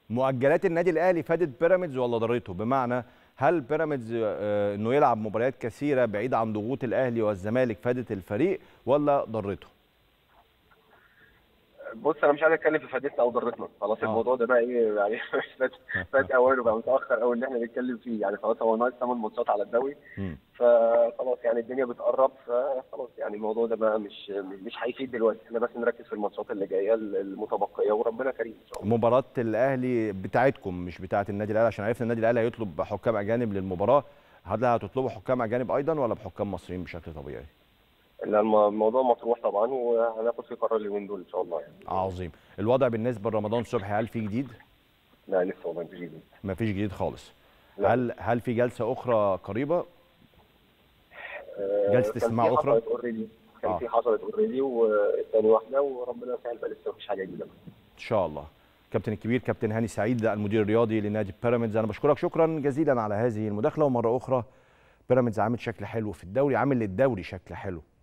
مؤجلات النادي الاهلي فادت بيراميدز ولا ضرته بمعنى هل بيراميدز آه، انه يلعب مباريات كثيره بعيد عن ضغوط الاهلي والزمالك فادت الفريق ولا ضرته بص انا مش عايز اتكلم في فادتنا او ضرتنا خلاص آه. الموضوع ده بقى ايه يعني فات فات اوانه بقى متاخر قوي ان احنا نتكلم فيه يعني خلاص هو ناقص 8 ماتشات على الدوري مم. فخلاص يعني الدنيا بتقرب فخلاص يعني الموضوع ده بقى مش مش هيفيد دلوقتي احنا بس نركز في الماتشات اللي جايه المتبقيه وربنا كريم ان شاء الله مباراه الاهلي بتاعتكم مش بتاعه النادي الاهلي عشان عرفنا النادي الاهلي هيطلب حكام اجانب للمباراه هل هتطلبوا حكام اجانب ايضا ولا بحكام مصريين بشكل طبيعي لا الم- الموضوع مطروح طبعا وهناخد فيه قرار اليومين دول ان شاء الله يعني عظيم الوضع بالنسبه لرمضان صبحي هل في جديد لا لسه والله مفيش جديد مفيش جديد خالص لا. هل هل في جلسه اخرى قريبه آه، جلسة كان استماع في أخرى؟ حصلت اوريدي كان آه. في حصلت اوريدي والثاني واحده وربنا يسهل بقى لسه مفيش حاجه جديده ان شاء الله كابتن الكبير كابتن هاني سعيد المدير الرياضي لنادي بيراميدز انا بشكرك شكرا جزيلا على هذه المداخله ومره اخرى بيراميدز عامل شكل حلو في الدوري عامل للدوري شكل حلو